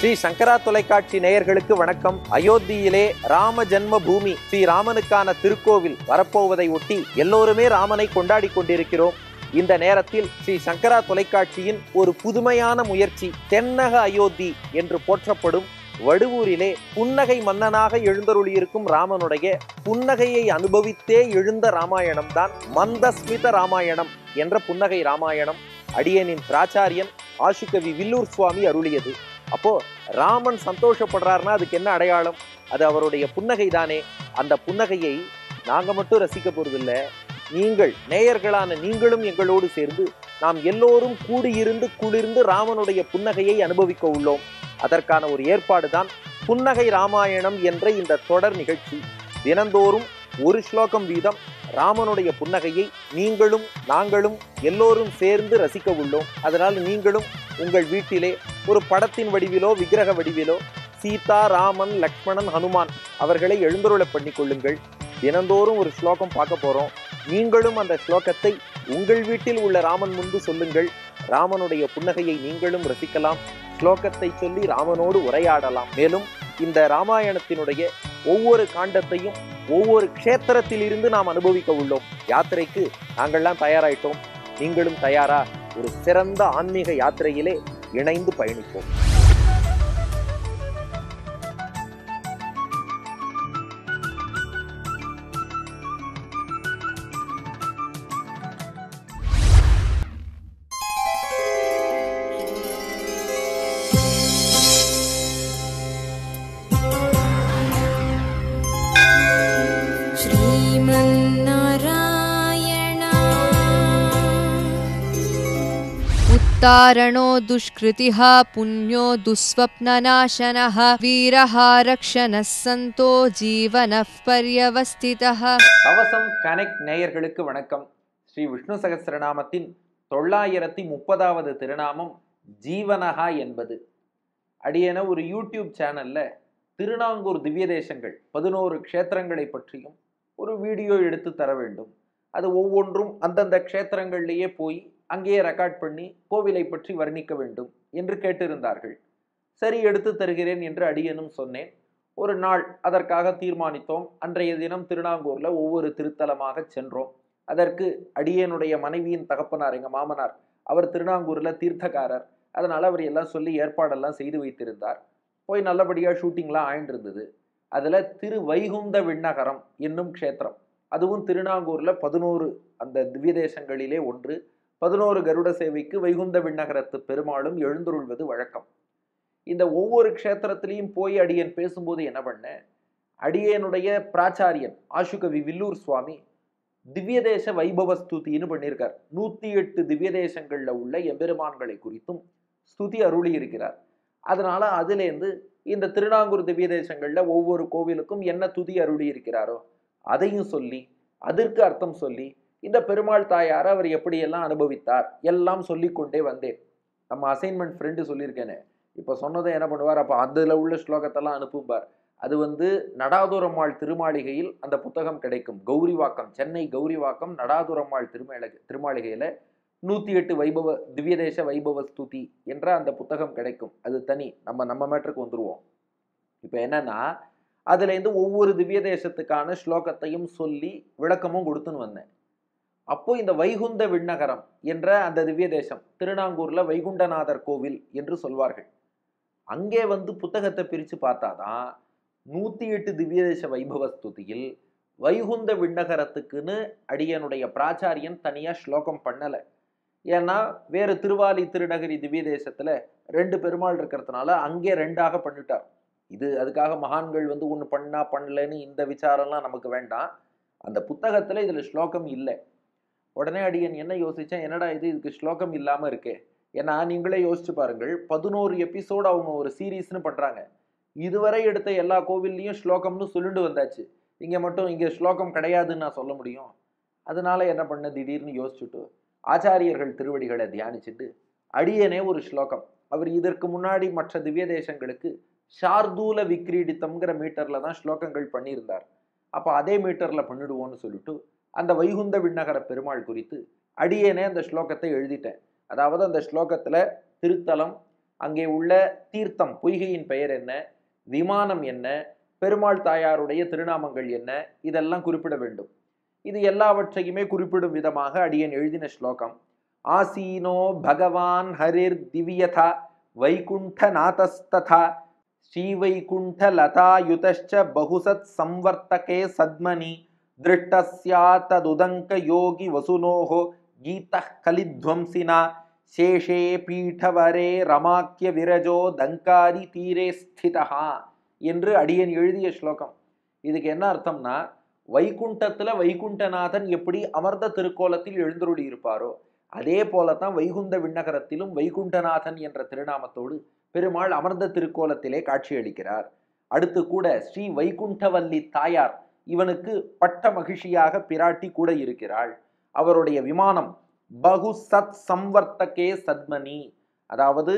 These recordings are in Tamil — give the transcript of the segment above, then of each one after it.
ஸ்ரீ சங்கரா தொலைக்காட்சி நேயர்களுக்கு வணக்கம் அயோத்தியிலே ராம ஜென்ம பூமி ஸ்ரீ ராமனுக்கான திருக்கோவில் வரப்போவதை ஒட்டி எல்லோருமே ராமனை கொண்டாடி கொண்டிருக்கிறோம் இந்த நேரத்தில் ஸ்ரீ சங்கரா தொலைக்காட்சியின் ஒரு புதுமையான முயற்சி தென்னக அயோத்தி என்று போற்றப்படும் வடுவூரிலே புன்னகை மன்னனாக எழுந்தருளியிருக்கும் ராமனுடைய புன்னகையை அனுபவித்தே எழுந்த ராமாயணம் தான் மந்தஸ்மித ராமாயணம் என்ற புன்னகை ராமாயணம் அடியனின் பிராச்சாரியன் ஆஷுகவி வில்லூர் சுவாமி அருளியது அப்போ ராமன் சந்தோஷப்படுறாருன்னா அதுக்கு என்ன அடையாளம் அது அவருடைய புன்னகை தானே அந்த புன்னகையை நாங்க மட்டும் ரசிக்க போறதில்ல நீங்கள் நேயர்களான நீங்களும் எங்களோடு சேர்ந்து நாம் எல்லோரும் கூடியிருந்து குளிர்ந்து ராமனுடைய புன்னகையை அனுபவிக்க உள்ளோம் அதற்கான ஒரு ஏற்பாடு தான் புன்னகை ராமாயணம் என்ற இந்த தொடர் நிகழ்ச்சி தினந்தோறும் ஒரு ஸ்லோகம் வீதம் ராமனுடைய புன்னகையை நீங்களும் நாங்களும் எல்லோரும் சேர்ந்து ரசிக்க உள்ளோம் அதனால் நீங்களும் உங்கள் வீட்டிலே ஒரு படத்தின் வடிவிலோ விக்கிரக வடிவிலோ சீதா ராமன் லக்ஷ்மணன் ஹனுமான் அவர்களை எழுந்தருளை பண்ணிக் கொள்ளுங்கள் தினந்தோறும் ஒரு ஸ்லோகம் பார்க்க போறோம் நீங்களும் அந்த ஸ்லோகத்தை உங்கள் வீட்டில் உள்ள ராமன் முன்பு சொல்லுங்கள் ராமனுடைய புன்னகையை நீங்களும் ரசிக்கலாம் ஸ்லோகத்தை சொல்லி ராமனோடு உரையாடலாம் மேலும் இந்த ராமாயணத்தினுடைய ஒவ்வொரு காண்டத்தையும் ஒவ்வொரு க்ஷேத்திரத்தில் இருந்து நாம் அனுபவிக்க உள்ளோம் யாத்திரைக்கு நாங்கள்லாம் தயாராயிட்டோம் நீங்களும் தயாரா ஒரு சிறந்த ஆன்மீக யாத்திரையிலே இணைந்து பயணிப்போம் श्रीमन्नारायण उत्तारणो दुष्कृतिः पुण्यो दुःस्वप्ननाशनः वीरः रक्षणः सन्तो जीवनः पर्यवस्थितः கவசம் கனெக்ட் நேயர்களுக்கு வணக்கம் ஸ்ரீ விஷ்ணு சகஸ்ரநாமத்தின் தொள்ளாயிரத்தி முப்பதாவது திருநாமம் ஜீவனகா என்பது அடியென ஒரு யூடியூப் சேனல்ல திருநாங்கூர் திவ்ய தேசங்கள் பதினோரு க்ஷேத்திரங்களை பற்றியும் ஒரு வீடியோ எடுத்து தர வேண்டும் அது ஒவ்வொன்றும் அந்தந்த க்ஷேத்திரங்கள்லேயே போய் அங்கேயே ரெக்கார்ட் பண்ணி கோவிலை பற்றி வர்ணிக்க வேண்டும் என்று கேட்டிருந்தார்கள் சரி எடுத்து தருகிறேன் என்று அடியனும் சொன்னேன் ஒரு நாள் அதற்காக தீர்மானித்தோம் அன்றைய தினம் திருநாங்கூர்ல ஒவ்வொரு திருத்தலமாக சென்றோம் அதற்கு அடியனுடைய மனைவியின் தகப்பனார் எங்க மாமனார் அவர் திருநாங்கூர்ல தீர்த்தக்காரர் அதனால அவர் எல்லாம் சொல்லி ஏற்பாடெல்லாம் செய்து வைத்திருந்தார் போய் நல்லபடியா ஷூட்டிங்லாம் ஆயிட்டு இருந்தது அதுல திரு வைகுந்த விண்ணகரம் என்னும் க்ஷேத்திரம் அதுவும் திருநாங்கூர்ல பதினோரு அந்த திவ்ய தேசங்களிலே ஒன்று பதினோரு கருட சேவைக்கு வைகுந்த விண்ணகரத்து பெருமாளும் எழுந்துருள்வது வழக்கம் இந்த ஒவ்வொரு க்ஷேத்திரத்திலையும் போய் அடியன் பேசும்போது என்ன பண்ணேன் அடியனுடைய பிராச்சாரியன் ஆஷுகவி வில்லூர் சுவாமி திவ்ய தேச வைபவ ஸ்துதின்னு பண்ணியிருக்கார் நூத்தி எட்டு திவ்ய தேசங்கள்ல உள்ள எம்பெருமான்களை குறித்தும் ஸ்துதி அருளி இருக்கிறார் அதனால அதுலேருந்து இந்த திருநாங்கூர் திவ்ய தேசங்கள்ல ஒவ்வொரு கோவிலுக்கும் என்ன துதி அருளி இருக்கிறாரோ அதையும் சொல்லி அதற்கு அர்த்தம் சொல்லி இந்த பெருமாள் தாயார் அவர் எப்படியெல்லாம் அனுபவித்தார் எல்லாம் சொல்லிக்கொண்டே வந்தேன் நம்ம அசைன்மெண்ட் ஃப்ரெண்டு சொல்லியிருக்கேனே இப்போ சொன்னதை என்ன பண்ணுவார் அப்போ அதில் உள்ள ஸ்லோகத்தெல்லாம் அனுப்பும்பார் அது வந்து நடாதுரம்மாள் திருமாளிகையில் அந்த புத்தகம் கிடைக்கும் கௌரிவாக்கம் சென்னை கௌரிவாக்கம் நடாதுரம்மாள் திருமேள திருமாளிகையில் நூற்றி எட்டு வைபவ திவ்யதேச வைபவ ஸ்துதி என்ற அந்த புத்தகம் கிடைக்கும் அது தனி நம்ம நம்ம மேட்டருக்கு வந்துருவோம் இப்போ என்னன்னா அதுலேருந்து ஒவ்வொரு திவ்ய தேசத்துக்கான ஸ்லோகத்தையும் சொல்லி விளக்கமும் கொடுத்துன்னு வந்தேன் அப்போ இந்த வைகுந்த விண்ணகரம் என்ற அந்த திவ்ய தேசம் திருநாங்கூர்ல வைகுண்டநாதர் கோவில் என்று சொல்வார்கள் அங்கே வந்து புத்தகத்தை பிரித்து பார்த்தாதான் நூற்றி எட்டு திவ்ய தேச வைபவ ஸ்துதியில் வைகுந்த விண்ணகரத்துக்குன்னு அடியனுடைய பிராச்சாரியன் தனியாக ஸ்லோகம் பண்ணலை ஏன்னா வேறு திருவாலி திருநகரி திவ்ய தேசத்துல ரெண்டு பெருமாள் இருக்கிறதுனால அங்கே ரெண்டாக பண்ணிட்டார் இது அதுக்காக மகான்கள் வந்து ஒன்று பண்ணா பண்ணலன்னு இந்த விசாரம்லாம் நமக்கு வேண்டாம் அந்த புத்தகத்துல இதுல ஸ்லோகம் இல்லை உடனே அடியன் என்ன யோசிச்சேன் என்னடா இது இதுக்கு ஸ்லோகம் இல்லாம இருக்கே ஏன்னா நீங்களே யோசிச்சு பாருங்கள் பதினோரு எபிசோடு அவங்க ஒரு சீரீஸ்னு பண்றாங்க இதுவரை எடுத்த எல்லா கோவில்லையும் ஸ்லோகம்னு சொல்லிட்டு வந்தாச்சு இங்க மட்டும் இங்க ஸ்லோகம் கிடையாதுன்னு நான் சொல்ல முடியும் அதனால என்ன பண்ண திடீர்னு யோசிச்சுட்டு ஆச்சாரியர்கள் திருவடிகளை தியானிச்சுட்டு அடியனே ஒரு ஸ்லோகம் அவர் இதற்கு முன்னாடி மற்ற திவ்ய தேசங்களுக்கு ஷார்தூல விக்ரீடித்தம்ங்கிற மீட்டர்ல தான் ஸ்லோகங்கள் பண்ணியிருந்தார் அப்போ அதே மீட்டர்ல பண்ணிடுவோம்னு சொல்லிட்டு அந்த வைகுந்த விண்ணகர பெருமாள் குறித்து அடியேனே அந்த ஸ்லோகத்தை எழுதிட்டேன் அதாவது அந்த ஸ்லோகத்துல திருத்தலம் அங்கே உள்ள தீர்த்தம் பொய்கையின் பெயர் என்ன விமானம் என்ன பெருமாள் தாயாருடைய திருநாமங்கள் என்ன இதெல்லாம் குறிப்பிட வேண்டும் இது எல்லாவற்றையுமே குறிப்பிடும் விதமாக அடியன் எழுதின ஸ்லோகம் ஆசீனோ பகவான் ஹரிர் திவ்யதா வைகுண்டநாதஸ்ததா ஸ்ரீவைகுண்ட லதாயுதश्च பகுசத் சம்வர்த்தகே சத்மனி திருஷ்டஸ்யா ததுதங்க யோகி வசுனோஹோ கீதः கலித்வம்சினா சேஷே பீఠவரே ரமாக்கிய விரஜோ தங்காரி தீரே ஸ்திதா என்று அடியன் எழுதிய ஸ்லோகம் இதுக்கு என்ன அர்த்தம்னா வைகுண்டத்துல வைகுண்டநாதன் எப்படி அமர்ந்த திருக்கோலத்தில் எழுந்தருளி இருப்பாரோ அதே போலத்தான் வைகுந்த விண்ணகரத்திலும் வைகுண்டநாதன் என்ற திருநாமத்தோடு பெருமாள் அமர்ந்த திருக்கோலத்திலே காட்சியளிக்கிறார் அடுத்து கூட ஸ்ரீ வைகுண்டவல்லி தாயார் இவனுக்கு பட்ட மகிழ்ச்சியாக பிராட்டி கூட இருக்கிறாள் அவருடைய விமானம் பகு சத் சம்வர்த்தகே சத்மனி அதாவது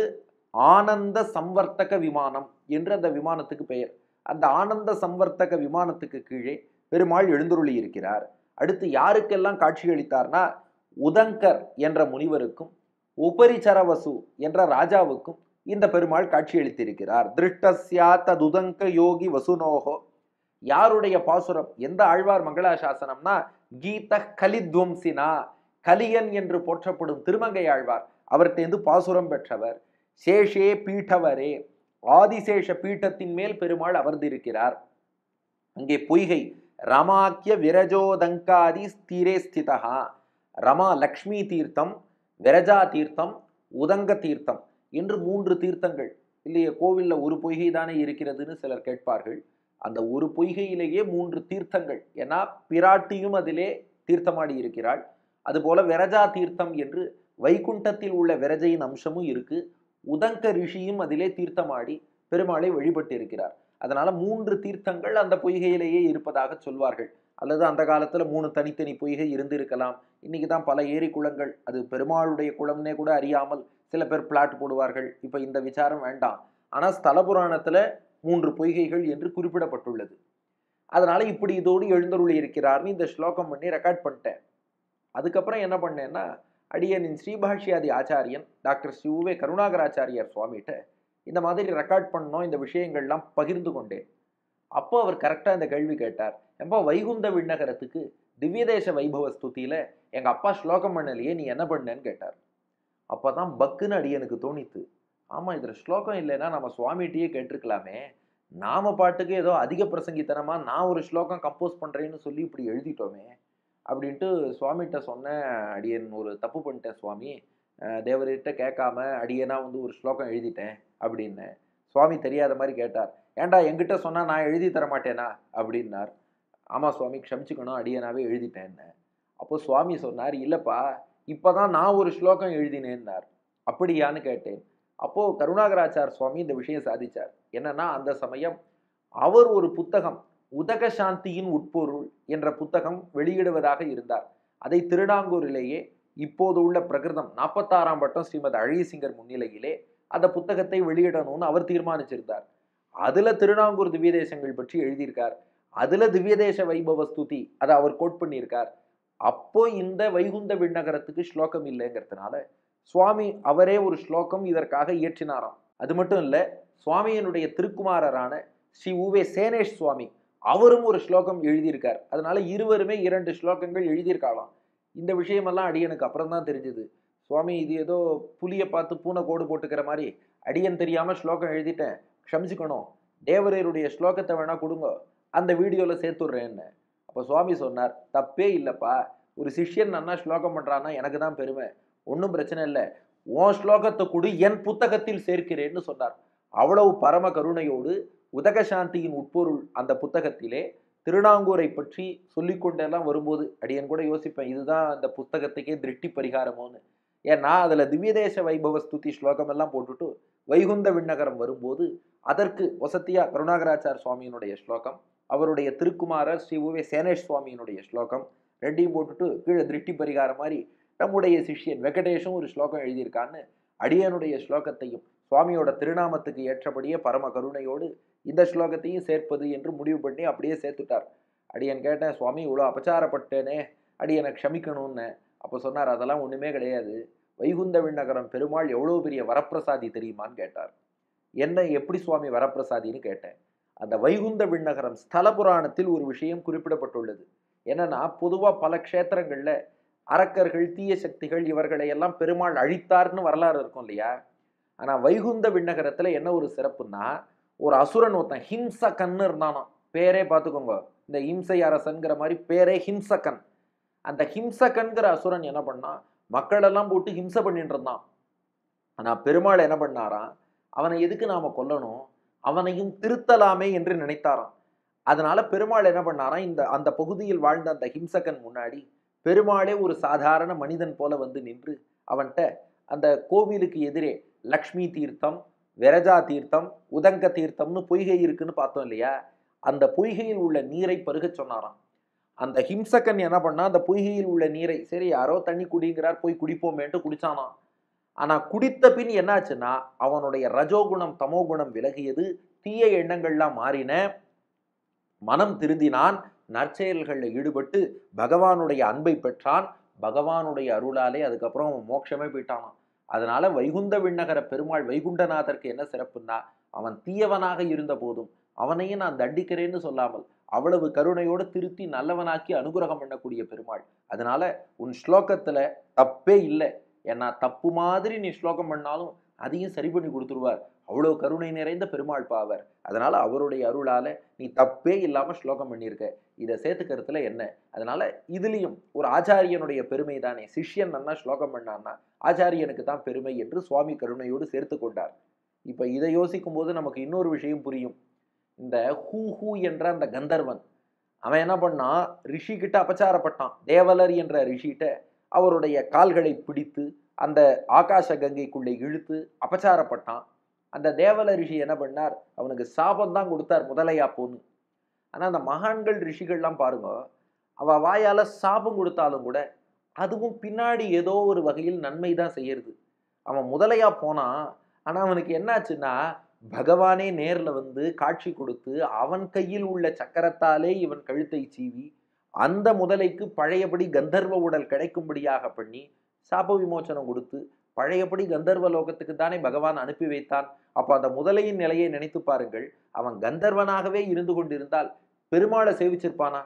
ஆனந்த சம்வர்த்தக விமானம் என்று அந்த விமானத்துக்கு பெயர் அந்த ஆனந்த சம்வர்த்தக விமானத்துக்கு கீழே பெருமாள் எழுந்துருளி இருக்கிறார் அடுத்து யாருக்கெல்லாம் காட்சியளித்தார்னா உதங்கர் என்ற முனிவருக்கும் உபரிச்சரவசு என்ற ராஜாவுக்கும் இந்த பெருமாள் காட்சியளித்திருக்கிறார் திருஷ்டஸ்யா ததுதங்க யோகி வசுனோகோ யாருடைய பாசுரம் எந்த ஆழ்வார் மங்களாசாசனம்னா கீத கலித்வம்சினா கலியன் என்று போற்றப்படும் திருமங்கை ஆழ்வார் அவர்கிட்டேந்து பாசுரம் பெற்றவர் சேஷே பீட்டவரே ஆதிசேஷ பீட்டத்தின் மேல் பெருமாள் அமர்ந்திருக்கிறார் அங்கே பொய்கை ரமாக்கிய விரஜோதங்காதி ஸ்திரே ஸ்திதா ரமா லக்ஷ்மி தீர்த்தம் விரஜா தீர்த்தம் உதங்க தீர்த்தம் என்று மூன்று தீர்த்தங்கள் இல்லையே கோவில்ல ஒரு பொய்கை தானே இருக்கிறதுன்னு சிலர் கேட்பார்கள் அந்த ஒரு பொய்கையிலேயே மூன்று தீர்த்தங்கள் ஏன்னா பிராட்டியும் அதிலே தீர்த்தமாடி இருக்கிறாள் அதுபோல விரஜா தீர்த்தம் என்று வைகுண்டத்தில் உள்ள விரஜையின் அம்சமும் இருக்கு உதங்க ரிஷியும் அதிலே தீர்த்தமாடி பெருமாளை வழிபட்டு இருக்கிறார் அதனால மூன்று தீர்த்தங்கள் அந்த பொய்கையிலேயே இருப்பதாக சொல்வார்கள் அல்லது அந்த காலத்துல மூணு தனித்தனி பொய்கை இருந்திருக்கலாம் இன்னைக்கு தான் பல ஏரி குளங்கள் அது பெருமாளுடைய குளம்னே கூட அறியாமல் சில பேர் பிளாட் போடுவார்கள் இப்ப இந்த விசாரம் வேண்டாம் ஆனா ஸ்தல புராணத்துல மூன்று பொய்கைகள் என்று குறிப்பிடப்பட்டுள்ளது அதனால இப்படி இதோடு எழுந்தருளி இருக்கிறார்னு இந்த ஸ்லோகம் பண்ணி ரெக்கார்ட் பண்ணிட்டேன் அதுக்கப்புறம் என்ன பண்ணேன்னா அடியனின் ஸ்ரீபாஷ்யாதி ஆச்சாரியன் டாக்டர் சிவுவே கருணாகராச்சாரியார் சுவாமிகிட்ட இந்த மாதிரி ரெக்கார்ட் பண்ணோம் இந்த விஷயங்கள்லாம் பகிர்ந்து கொண்டேன் அப்போ அவர் கரெக்டாக இந்த கேள்வி கேட்டார் எப்போ வைகுந்த விண்ணகரத்துக்கு திவ்யதேச வைபவ ஸ்துதியில எங்க அப்பா ஸ்லோகம் பண்ணலையே நீ என்ன பண்ணேன்னு கேட்டார் அப்பதான் பக்குன்னு அடியனுக்கு தோணித்து ஆமா இதுல ஸ்லோகம் இல்லைன்னா நம்ம சுவாமிகிட்டயே கேட்டிருக்கலாமே நாம பாட்டுக்கு ஏதோ அதிக பிரசங்கித்தனமா நான் ஒரு ஸ்லோகம் கம்போஸ் பண்றேன்னு சொல்லி இப்படி எழுதிட்டோமே அப்படின்ட்டு சுவாமிகிட்ட சொன்னேன் அடியன் ஒரு தப்பு பண்ணிட்டேன் சுவாமி அஹ் தேவர்கிட்ட கேட்காம அடியனா வந்து ஒரு ஸ்லோகம் எழுதிட்டேன் அப்படின்னேன் சுவாமி தெரியாத மாதிரி கேட்டார் ஏன்டா என்கிட்ட சொன்னா நான் எழுதி தர மாட்டேனா அப்படின்னார் ஆமா சுவாமி க்ஷமிச்சுக்கணும் அடியனாவே எழுதிட்டேன்னு அப்போ சுவாமி சொன்னார் இல்லப்பா இப்பதான் நான் ஒரு ஸ்லோகம் எழுதினேன்னார் அப்படியான்னு கேட்டேன் அப்போ கருணாகராச்சார் சுவாமி இந்த விஷயம் சாதிச்சார் என்னன்னா அந்த சமயம் அவர் ஒரு புத்தகம் உதக சாந்தியின் உட்பொருள் என்ற புத்தகம் வெளியிடுவதாக இருந்தார் அதை திருடாங்கூரிலேயே இப்போது உள்ள பிரகிருதம் நாற்பத்தாறாம் பட்டம் ஸ்ரீமத் அழகிசிங்கர் முன்னிலையிலே அந்த புத்தகத்தை வெளியிடணும்னு அவர் தீர்மானிச்சிருந்தார் அதுல திருநாங்கூர் திவ்ய தேசங்கள் பற்றி எழுதியிருக்கார் அதுல திவ்ய தேச வைபவ ஸ்துதி அதை அவர் கோட் பண்ணியிருக்கார் அப்போ இந்த வைகுந்த விண்ணகரத்துக்கு ஸ்லோகம் இல்லைங்கிறதுனால சுவாமி அவரே ஒரு ஸ்லோகம் இதற்காக இயற்றினாராம் அது மட்டும் இல்ல சுவாமியினுடைய திருக்குமாரரான ஸ்ரீ உவே சேனேஷ் சுவாமி அவரும் ஒரு ஸ்லோகம் எழுதியிருக்கார் அதனால இருவருமே இரண்டு ஸ்லோகங்கள் எழுதியிருக்காளாம் இந்த விஷயமெல்லாம் அடியனுக்கு அப்புறம் தான் தெரிஞ்சுது சுவாமி இது ஏதோ புலியை பார்த்து பூனை கோடு போட்டுக்கிற மாதிரி அடியன் தெரியாம ஸ்லோகம் எழுதிட்டேன் க்ஷமிச்சுக்கணும் தேவரருடைய ஸ்லோகத்தை வேணா கொடுங்க அந்த வீடியோல சேர்த்துடுறேன்னு அப்போ சுவாமி சொன்னார் தப்பே இல்லைப்பா ஒரு சிஷ்யன் நன்னா ஸ்லோகம் பண்றான்னா எனக்கு தான் பெருமை ஒன்றும் பிரச்சனை இல்லை உன் ஸ்லோகத்தை கொடு என் புத்தகத்தில் சேர்க்கிறேன்னு சொன்னார் அவ்வளவு பரம கருணையோடு உதகசாந்தியின் உட்பொருள் அந்த புத்தகத்திலே திருநாங்கூரை பற்றி சொல்லிக்கொண்டெல்லாம் வரும்போது அடியன் கூட யோசிப்பேன் இதுதான் அந்த புத்தகத்துக்கே திருஷ்டி பரிகாரமோன்னு ஏன்னா அதுல திவ்யதேச வைபவ ஸ்துதி ஸ்லோகம் எல்லாம் போட்டுட்டு வைகுந்த விண்ணகரம் வரும்போது அதற்கு வசத்தியா கருணாகராச்சார் சுவாமியினுடைய ஸ்லோகம் அவருடைய திருக்குமாரர் ஸ்ரீ உவே சேனேஷ் சுவாமியினுடைய ஸ்லோகம் ரெண்டையும் போட்டுட்டு கீழே திருஷ்டி பரிகாரம் மாதிரி நம்முடைய சிஷ்யன் வெங்கடேஷும் ஒரு ஸ்லோகம் எழுதியிருக்கான்னு அடியனுடைய ஸ்லோகத்தையும் சுவாமியோட திருநாமத்துக்கு ஏற்றபடியே பரம கருணையோடு இந்த ஸ்லோகத்தையும் சேர்ப்பது என்று முடிவு பண்ணி அப்படியே சேர்த்துட்டார் அடியன் கேட்டேன் சுவாமி இவ்வளோ அபச்சாரப்பட்டேனே அடியனை க்ஷமிக்கணும்னு அப்போ சொன்னார் அதெல்லாம் ஒன்றுமே கிடையாது வைகுந்த விண்ணகரம் பெருமாள் எவ்வளோ பெரிய வரப்பிரசாதி தெரியுமான்னு கேட்டார் என்ன எப்படி சுவாமி வரப்பிரசாதின்னு கேட்டேன் அந்த வைகுந்த விண்ணகரம் ஸ்தல புராணத்தில் ஒரு விஷயம் குறிப்பிடப்பட்டுள்ளது என்னன்னா பொதுவாக பல க்ஷேத்திரங்களில் அரக்கர்கள் தீய சக்திகள் இவர்களை எல்லாம் பெருமாள் அழித்தார்னு வரலாறு இருக்கும் இல்லையா ஆனால் வைகுந்த விண்ணகரத்தில் என்ன ஒரு சிறப்புன்னா ஒரு அசுரன் ஒருத்தன் ஹிம்சகன்னு இருந்தானோ பேரே பார்த்துக்கோங்க இந்த இம்சை அரசன்கிற மாதிரி பேரே ஹிம்சகன் அந்த ஹிம்சகன்கிற அசுரன் என்ன பண்ணான் மக்களெல்லாம் போட்டு ஹிம்சை பண்ணிட்டு இருந்தான் ஆனால் பெருமாள் என்ன பண்ணாராம் அவனை எதுக்கு நாம கொல்லணும் அவனையும் திருத்தலாமே என்று நினைத்தாராம் அதனால பெருமாள் என்ன பண்ணாராம் இந்த அந்த பகுதியில் வாழ்ந்த அந்த ஹிம்சகன் முன்னாடி பெருமாளே ஒரு சாதாரண மனிதன் போல வந்து நின்று அவன்கிட்ட அந்த கோவிலுக்கு எதிரே லக்ஷ்மி தீர்த்தம் விரஜா தீர்த்தம் உதங்க தீர்த்தம்னு பொய்கை இருக்குன்னு பார்த்தோம் இல்லையா அந்த பொய்கையில் உள்ள நீரை பருகச் சொன்னாராம் அந்த ஹிம்சகன் என்ன பண்ணா அந்த பொய்கையில் உள்ள நீரை சரி யாரோ தண்ணி குடிங்கிறார் போய் குடிப்போமேன்ட்டு குடிச்சானாம் ஆனா குடித்த பின் என்னாச்சுன்னா அவனுடைய ரஜோகுணம் தமோகுணம் விலகியது தீய எண்ணங்கள்லாம் மாறின மனம் திருந்தினான் நற்செயல்களில் ஈடுபட்டு பகவானுடைய அன்பை பெற்றான் பகவானுடைய அருளாலே அதுக்கப்புறம் அவன் மோட்சமே போயிட்டானான் அதனால வைகுந்த விண்ணகர பெருமாள் வைகுண்டநாதருக்கு என்ன சிறப்புன்னா அவன் தீயவனாக இருந்த போதும் அவனையும் நான் தண்டிக்கிறேன்னு சொல்லாமல் அவ்வளவு கருணையோடு திருத்தி நல்லவனாக்கி அனுகிரகம் பண்ணக்கூடிய பெருமாள் அதனால உன் ஸ்லோகத்துல தப்பே இல்லை ஏன்னா தப்பு மாதிரி நீ ஸ்லோகம் பண்ணாலும் அதையும் சரி பண்ணி கொடுத்துருவார் அவ்வளோ கருணை நிறைந்த பெருமாள் பாவர் அதனால அவருடைய அருளால நீ தப்பே இல்லாம ஸ்லோகம் பண்ணியிருக்க இதை சேர்த்துக்கிறதுல என்ன அதனால இதுலயும் ஒரு ஆச்சாரியனுடைய பெருமை தானே சிஷ்யன் நன்னா ஸ்லோகம் பண்ணான்னா ஆச்சாரியனுக்கு தான் பெருமை என்று சுவாமி கருணையோடு சேர்த்து கொண்டார் இப்ப இதை யோசிக்கும் போது நமக்கு இன்னொரு விஷயம் புரியும் இந்த ஹூ ஹூ என்ற அந்த கந்தர்வன் அவன் என்ன பண்ணான் ரிஷி கிட்ட அபச்சாரப்பட்டான் தேவலர் என்ற ரிஷிகிட்ட அவருடைய கால்களை பிடித்து அந்த ஆகாச கங்கைக்குள்ளே இழுத்து அபச்சாரப்பட்டான் அந்த தேவல ரிஷி என்ன பண்ணார் அவனுக்கு சாபம் தான் கொடுத்தார் முதலையா போன்னு ஆனால் அந்த மகான்கள் ரிஷிகள்லாம் பாருங்க அவ வாயால சாபம் கொடுத்தாலும் கூட அதுவும் பின்னாடி ஏதோ ஒரு வகையில் நன்மை தான் செய்யறது அவன் முதலையா போனான் ஆனால் அவனுக்கு என்னாச்சுன்னா பகவானே நேர்ல வந்து காட்சி கொடுத்து அவன் கையில் உள்ள சக்கரத்தாலே இவன் கழுத்தை சீவி அந்த முதலைக்கு பழையபடி கந்தர்வ உடல் கிடைக்கும்படியாக பண்ணி சாப விமோச்சனம் கொடுத்து பழையபடி கந்தர்வ லோகத்துக்கு தானே பகவான் அனுப்பி வைத்தான் அப்போ அந்த முதலையின் நிலையை நினைத்து பாருங்கள் அவன் கந்தர்வனாகவே இருந்து கொண்டிருந்தால் பெருமாளை சேவிச்சிருப்பானா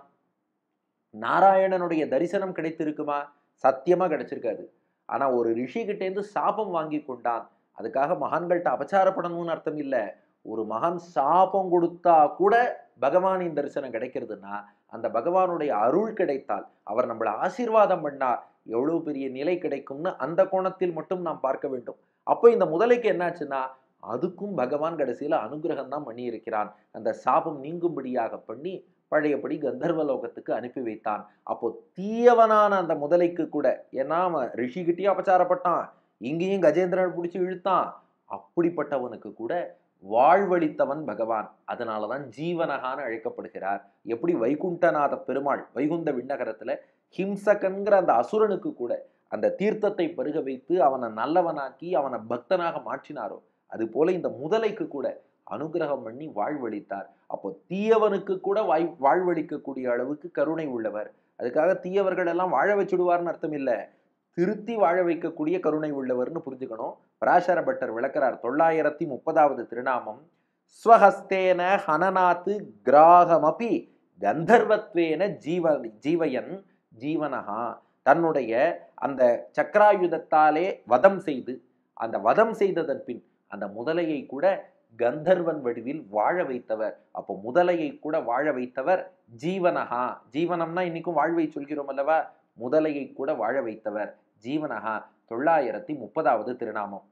நாராயணனுடைய தரிசனம் கிடைத்திருக்குமா சத்தியமா கிடைச்சிருக்காது ஆனா ஒரு ரிஷி கிட்டேருந்து சாபம் வாங்கி கொண்டான் அதுக்காக மகான்கள்ட்ட அபச்சாரப்படணும்னு அர்த்தம் இல்லை ஒரு மகான் சாபம் கொடுத்தா கூட பகவானின் தரிசனம் கிடைக்கிறதுனா அந்த பகவானுடைய அருள் கிடைத்தால் அவர் நம்மளை ஆசீர்வாதம் பண்ணா எவ்வளவு பெரிய நிலை கிடைக்கும்னு அந்த கோணத்தில் மட்டும் நாம் பார்க்க வேண்டும் அப்போ இந்த முதலைக்கு என்னாச்சுன்னா அதுக்கும் பகவான் கடைசியில அனுகிரகம் தான் பண்ணி இருக்கிறான் அந்த சாபம் நீங்கும்படியாக பண்ணி பழையபடி கந்தர்வ லோகத்துக்கு அனுப்பி வைத்தான் அப்போ தீயவனான அந்த முதலைக்கு கூட ஏன்னா அவன் ரிஷிகிட்டயும் அபச்சாரப்பட்டான் இங்கேயும் கஜேந்திரன் பிடிச்சி இழுத்தான் அப்படிப்பட்டவனுக்கு கூட வாழ்வழித்தவன் பகவான் அதனாலதான் ஜீவனகான்னு அழைக்கப்படுகிறார் எப்படி வைகுண்டநாத பெருமாள் வைகுந்த விண்ணகரத்துல ஹிம்சகன்கிற அந்த அசுரனுக்கு கூட அந்த தீர்த்தத்தை பருக வைத்து அவனை நல்லவனாக்கி அவனை பக்தனாக மாற்றினாரோ அது போல இந்த முதலைக்கு கூட அனுகிரகம் பண்ணி வாழ்வழித்தார் அப்போ தீயவனுக்கு கூட வாய் வாழ்வழிக்கக்கூடிய அளவுக்கு கருணை உள்ளவர் அதுக்காக தீயவர்கள் எல்லாம் வாழ வச்சுடுவார்னு அர்த்தம் இல்லை திருத்தி வாழ வைக்கக்கூடிய கருணை உள்ளவர்னு புரிஞ்சுக்கணும் பராசர பட்டர் விளக்கிறார் தொள்ளாயிரத்தி முப்பதாவது திருநாமம் ஸ்வஹஸ்தேன ஹனநாத்து கிராகமபி கந்தர்வத்வேன ஜீவ ஜீவயன் ஜீவனஹா தன்னுடைய அந்த சக்கராயுதத்தாலே வதம் செய்து அந்த வதம் செய்ததன் பின் அந்த முதலையை கூட கந்தர்வன் வடிவில் வாழ வைத்தவர் அப்போ முதலையை கூட வாழ வைத்தவர் ஜீவனஹா ஜீவனம்னா இன்னைக்கும் வாழ்வை சொல்கிறோம் அல்லவா முதலையை கூட வாழ வைத்தவர் ஜீவனஹா தொள்ளாயிரத்தி முப்பதாவது திருநாமம்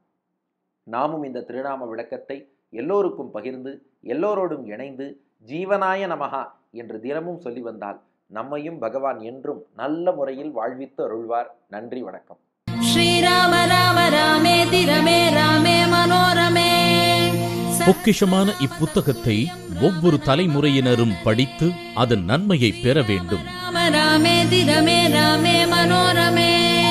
நாமும் இந்த திருநாம விளக்கத்தை எல்லோருக்கும் பகிர்ந்து எல்லோரோடும் இணைந்து ஜீவனாய நமகா என்று தினமும் சொல்லி வந்தால் நம்மையும் பகவான் என்றும் நல்ல முறையில் வாழ்வித்து அருள்வார் நன்றி வணக்கம் श्रीराम राम रामेति रमे रामे मनोरमे பொக்கிஷமான இப்புத்தகத்தை ஒவ்வொரு தலைமுறையினரும் படித்து அதன் நன்மையை பெற வேண்டும் राम रामेति रमे रामे मनोरमे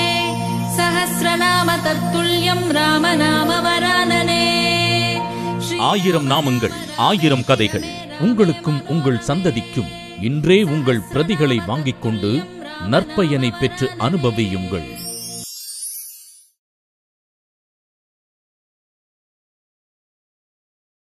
सहस्रनाम तत्तुल्यं राम नाम वरानने श्री- ஆயிரம் நாமங்கள் ஆயிரம் கதைகள் உங்களுக்கும் உங்கள் சந்ததிக்கும் இன்றே உங்கள் பிரதிகளை வாங்கிக் கொண்டு நற்பயனை பெற்று அனுபவியுங்கள்